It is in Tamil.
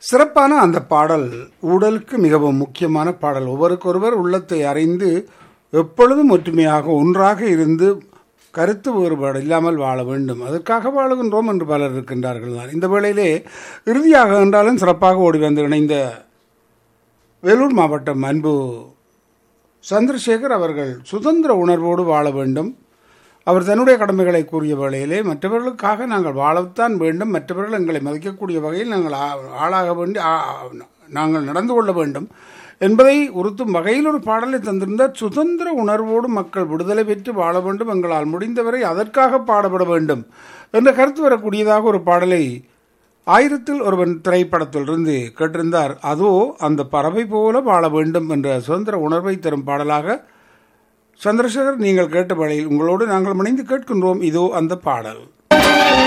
சிறப்பான அந்த பாடல் உடலுக்கு மிகவும் முக்கியமான பாடல் ஒருவருக்கொருவர் உள்ளத்தை அறிந்து எப்பொழுதும் ஒற்றுமையாக ஒன்றாக இருந்து கருத்து வேறுபாடு இல்லாமல் வாழ வேண்டும் அதற்காக வாழுகின்றோம் என்று பலர் இருக்கின்றார்கள் தான் இந்த வேளையிலே இறுதியாக என்றாலும் சிறப்பாக ஓடி வந்து இணைந்த வேலூர் மாவட்டம் அன்பு சந்திரசேகர் அவர்கள் சுதந்திர உணர்வோடு வாழ வேண்டும் அவர் தன்னுடைய கடமைகளை கூறிய வேளையிலே மற்றவர்களுக்காக நாங்கள் வாழத்தான் வேண்டும் மற்றவர்கள் எங்களை மதிக்கக்கூடிய வகையில் நாங்கள் ஆ- ஆளாக வேண்டி ஆ- நாங்கள் நடந்து கொள்ள வேண்டும் என்பதை உறுத்தும் வகையில் ஒரு பாடலை தந்திருந்தார் சுதந்திர உணர்வோடு மக்கள் விடுதலை பெற்று வாழ வேண்டும் எங்களால் முடிந்தவரை அதற்காக பாடுபட வேண்டும் என்ற கருத்து வரக்கூடியதாக ஒரு பாடலை ஆயிரத்தில் ஒருவன் திரைப்படத்திலிருந்து கேட்டிருந்தார் அதோ அந்த பறவை போல வாழ வேண்டும் என்ற சுதந்திர உணர்வை தரும் பாடலாக சந்திரசேகர் நீங்கள் கேட்ட வேளையில் உங்களோடு நாங்கள் இணைந்து கேட்கின்றோம் இதோ அந்த பாடல்